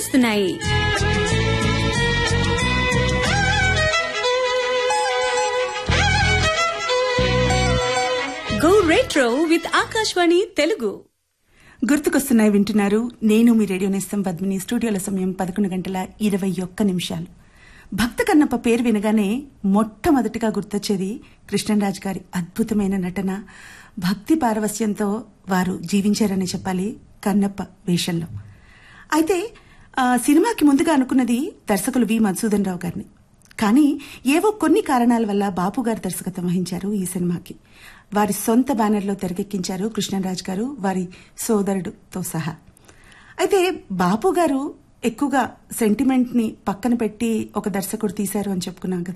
గుర్తుకొస్తున్నాయి go retro with Akashvani Telugu గుర్తుకొస్తున్నాయి వింటున్నారు నేను మీ రేడియో నేస్తం పద్మిని స్టూడియోల సమయం పదకొండు గంటల ఇరవై ఒక్క నిమిషాలు భక్త కన్నప్ప పేరు వినగానే మొట్టమొదటిగా గుర్తొచ్చేది కృష్ణరాజ్ గారి అద్భుతమైన నటన భక్తి పారవస్యంతో వారు జీవించారని చెప్పాలి కన్నప్ప వేషంలో అయితే ఆ, సినిమాకి ముందుగా అనుకున్నది దర్శకులు వి మధుసూదన్ రావు గారిని కానీ ఏవో కొన్ని కారణాల వల్ల బాపు గారు దర్శకత్వం వహించారు ఈ సినిమాకి వారి సొంత బ్యానర్లో తెరకెక్కించారు కృష్ణరాజ్ గారు వారి సోదరుడుతో సహా అయితే బాపు గారు ఎక్కువగా సెంటిమెంట్ ని పక్కన పెట్టి ఒక దర్శకుడు తీశారు అని చెప్పుకున్నాం కదా